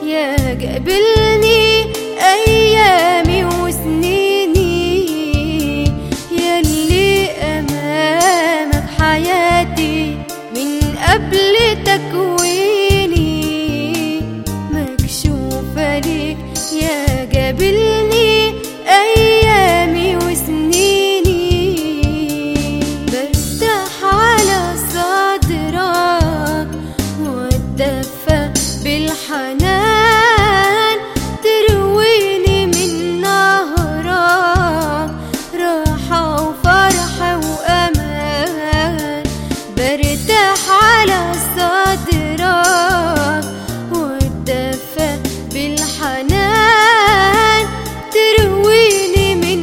يا قابلني أيامي وسنيني يلي أمامك حياتي من قبل تكويني مكشوفة ليك يا قابلني أيامي وسنيني برتاح على صدرك واتدفى بالحنان ترويني من نهرك راحة وفرحة وأمان برتاح على صدرك واتدفى بالحنان ترويني من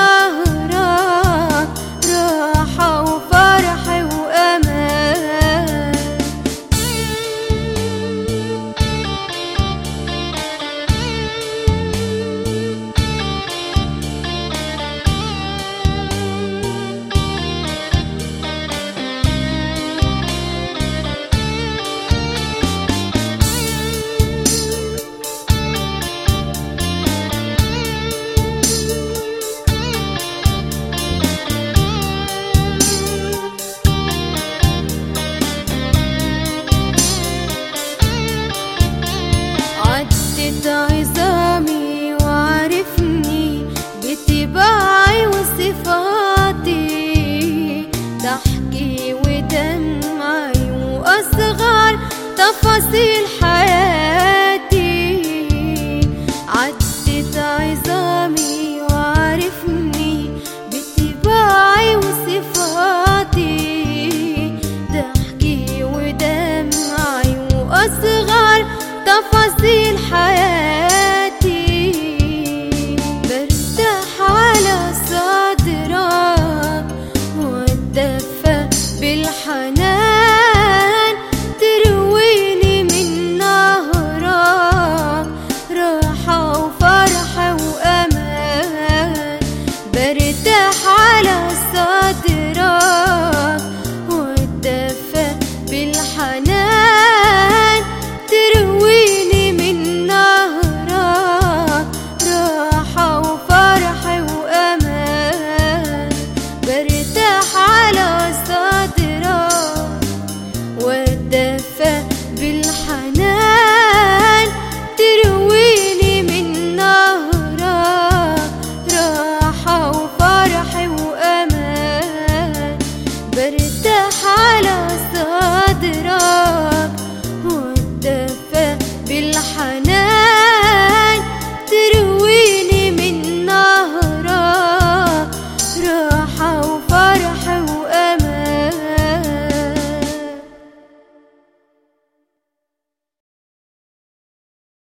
نهرك راحة وفرحة وأمان عدت عظامي وعرفني بطباعي وصفاتي ضحكي ودمعي وأصغر تفاصيل حياتي عدت عظامي وعرفني بطباعي وصفاتي ضحكي ودمعي وأصغر تفاصيل حياتي